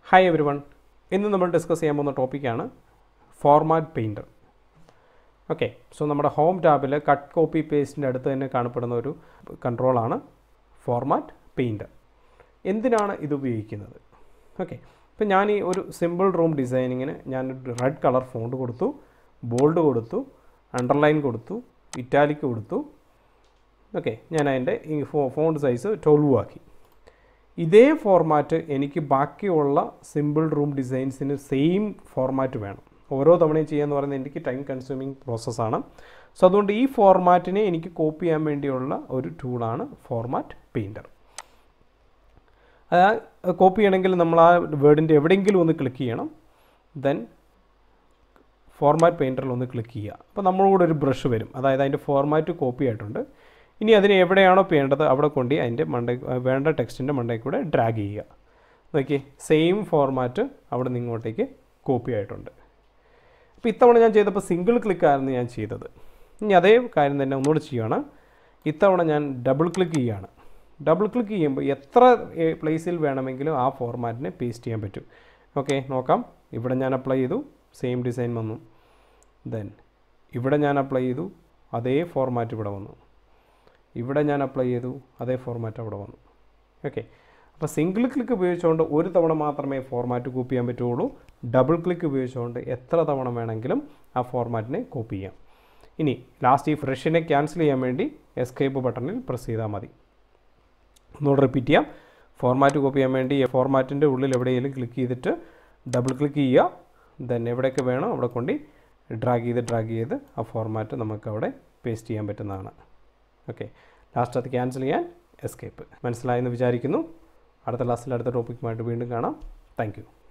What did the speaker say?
hi every one ഇന്ന് നമ്മൾ discuss ചെയ്യാൻ പോകുന്ന ടോപ്പിക്കാണ് ഫോർമാറ്റ് പെയിൻറ്റർ ഓക്കെ സോ നമ്മുടെ ഹോം ടാബിൽ കട്ട് കോപ്പി പേസ്റ്റിൻ്റെ അടുത്ത് തന്നെ കാണപ്പെടുന്ന ഒരു കൺട്രോളാണ് ഫോർമാറ്റ് പെയിൻറ്റർ എന്തിനാണ് ഇത് ഉപയോഗിക്കുന്നത് ഓക്കെ ഇപ്പം ഞാൻ ഈ ഒരു സിമ്പിൾ റൂം ഡിസൈനിങ്ങിന് ഞാൻ റെഡ് കളർ ഫോണ്ട് കൊടുത്തു ബോൾഡ് കൊടുത്തു അണ്ടർലൈൻ കൊടുത്തു ഇറ്റാലിക് കൊടുത്തു ഓക്കെ ഞാൻ അതിൻ്റെ ഈ ഫോ ഫോണ്ട് സൈസ് ട്വൽവ് ആക്കി ഇതേ ഫോർമാറ്റ് എനിക്ക് ബാക്കിയുള്ള സിമ്പിൾ റൂം ഡിസൈൻസിന് സെയിം ഫോർമാറ്റ് വേണം ഓരോ തവണയും ചെയ്യാന്ന് പറയുന്നത് എനിക്ക് ടൈം കൺസ്യൂമിങ് പ്രോസസ്സാണ് സോ അതുകൊണ്ട് ഈ ഫോർമാറ്റിനെ എനിക്ക് കോപ്പി ചെയ്യാൻ വേണ്ടിയുള്ള ഒരു ടൂളാണ് ഫോർമാറ്റ് പെയിൻറ്റർ അത് കോപ്പി ചെയ്യണമെങ്കിൽ നമ്മൾ ആ വേർഡിൻ്റെ എവിടെയെങ്കിലും ഒന്ന് ക്ലിക്ക് ചെയ്യണം ദെൻ ഫോർമാറ്റ് പെയിൻറ്ററിൽ ഒന്ന് ക്ലിക്ക് ചെയ്യുക അപ്പോൾ നമ്മളോട് ഒരു ബ്രഷ് വരും അതായത് അതിൻ്റെ ഫോർമാറ്റ് കോപ്പി ആയിട്ടുണ്ട് ഇനി അതിന് എവിടെയാണോ ചെയ്യേണ്ടത് അവിടെ കൊണ്ട് അതിൻ്റെ മണ്ടേ വേണ്ട ടെക്സ്റ്റിൻ്റെ മണ്ടയിൽ കൂടെ ഡ്രാഗ് ചെയ്യുക നോക്കി സെയിം ഫോർമാറ്റ് അവിടെ നിന്ന് ഇങ്ങോട്ടേക്ക് കോപ്പി ആയിട്ടുണ്ട് അപ്പോൾ ഇത്തവണ ഞാൻ ചെയ്തപ്പോൾ സിംഗിൾ ക്ലിക്കായിരുന്നു ഞാൻ ചെയ്തത് ഇനി അതേ കാര്യം തന്നെ ഒന്നുകൂടെ ചെയ്യുകയാണ് ഇത്തവണ ഞാൻ ഡബിൾ ക്ലിക്ക് ചെയ്യുകയാണ് ഡബിൾ ക്ലിക്ക് ചെയ്യുമ്പോൾ എത്ര പ്ലേസിൽ വേണമെങ്കിലും ആ ഫോർമാറ്റിനെ പേസ്റ്റ് ചെയ്യാൻ പറ്റും ഓക്കെ നോക്കാം ഇവിടെ ഞാൻ അപ്ലൈ ചെയ്തു സെയിം ഡിസൈൻ വന്നു ദെൻ ഇവിടെ ഞാൻ അപ്ലൈ ചെയ്തു അതേ ഫോർമാറ്റ് ഇവിടെ വന്നു ഇവിടെ ഞാൻ അപ്ലൈ ചെയ്തു അതേ ഫോർമാറ്റ് അവിടെ വന്നു ഓക്കെ അപ്പോൾ സിംഗിൾ ക്ലിക്ക് ഉപയോഗിച്ചുകൊണ്ട് ഒരു തവണ മാത്രമേ ഫോർമാറ്റ് കോപ്പി ചെയ്യാൻ പറ്റുള്ളൂ ഡബിൾ ക്ലിക്ക് ഉപയോഗിച്ചുകൊണ്ട് എത്ര തവണ വേണമെങ്കിലും ആ ഫോർമാറ്റിനെ കോപ്പി ചെയ്യാം ഇനി ലാസ്റ്റ് ഈ ഫ്രഷിനെ ക്യാൻസൽ ചെയ്യാൻ വേണ്ടി എസ്കേപ്പ് ബട്ടണിൽ പ്രസ് ചെയ്താൽ മതി ഒന്നുകൂടെ റിപ്പീറ്റ് ചെയ്യാം ഫോർമാറ്റ് കോപ്പി ചെയ്യാൻ വേണ്ടി ഫോർമാറ്റിൻ്റെ ഉള്ളിൽ എവിടെയെങ്കിലും ക്ലിക്ക് ചെയ്തിട്ട് ഡബിൾ ക്ലിക്ക് ചെയ്യുക ദെൻ എവിടെയൊക്കെ വേണോ അവിടെ കൊണ്ട് ഡ്രാഗ് ചെയ്ത് ഡ്രാഗ് ചെയ്ത് ആ ഫോർമാറ്റ് നമുക്ക് അവിടെ പേസ്റ്റ് ചെയ്യാൻ പറ്റുന്നതാണ് ഓക്കെ ലാസ്റ്റ് അത് ക്യാൻസൽ ചെയ്യാൻ എസ്കേപ്പ് മനസ്സിലായെന്ന് വിചാരിക്കുന്നു അടുത്ത ക്ലാസ്സിൽ അടുത്ത ടോപ്പിക്കുമായിട്ട് വീണ്ടും കാണാം താങ്ക്